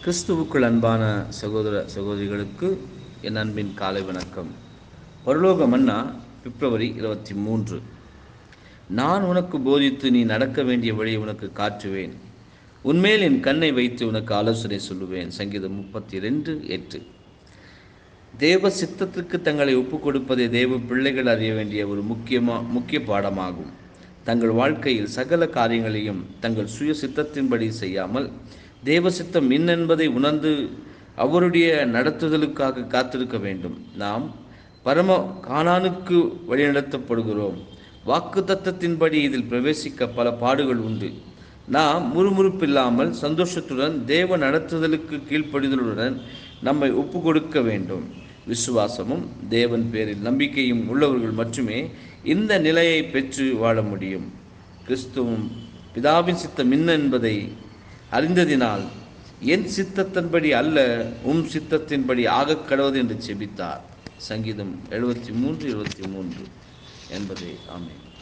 கிறிஸ்துவுக்குள் அன்பான சகோதர சகோதரிகளுக்கு என் அன்பின் காலை வணக்கம் பரலோக மன்னா பிப்ரவரி இருபத்தி மூன்று நான் உனக்கு போதித்து நீ நடக்க வேண்டிய வழியை உனக்கு காட்டுவேன் உன்மேல் என் கண்ணை வைத்து உனக்கு ஆலோசனை சொல்லுவேன் சங்கீதம் முப்பத்தி ரெண்டு எட்டு தேவ சித்தத்துக்கு தங்களை ஒப்புக் கொடுப்பதை தேவ பிள்ளைகள் அறிய வேண்டிய ஒரு முக்கியமா முக்கிய பாடமாகும் தங்கள் வாழ்க்கையில் சகல காரியங்களையும் தங்கள் சுய சித்தத்தின்படி செய்யாமல் தேவ சித்தம் மின் என்பதை உணர்ந்து அவருடைய நடத்துதலுக்காக காத்திருக்க வேண்டும் நாம் பரம கானானுக்கு வழிநடத்தப்படுகிறோம் வாக்கு தத்தத்தின்படி இதில் பிரவேசிக்க பல பாடுகள் உண்டு நாம் முறுமுறுப்பில்லாமல் சந்தோஷத்துடன் தேவ நடத்துதலுக்கு கீழ்ப்படிதலுடன் நம்மை ஒப்பு கொடுக்க வேண்டும் விசுவாசமும் தேவன் பேரில் நம்பிக்கையும் உள்ளவர்கள் மட்டுமே இந்த நிலையை பெற்று வாழ முடியும் கிறிஸ்துவும் பிதாவின் சித்தம் என்ன என்பதை அறிந்ததினால் என் சித்தத்தின்படி அல்ல உம் சித்தத்தின்படி ஆகக் கடவுது என்று செபித்தார் சங்கீதம் எழுபத்தி மூன்று இருபத்தி மூன்று என்பதே ஆமென்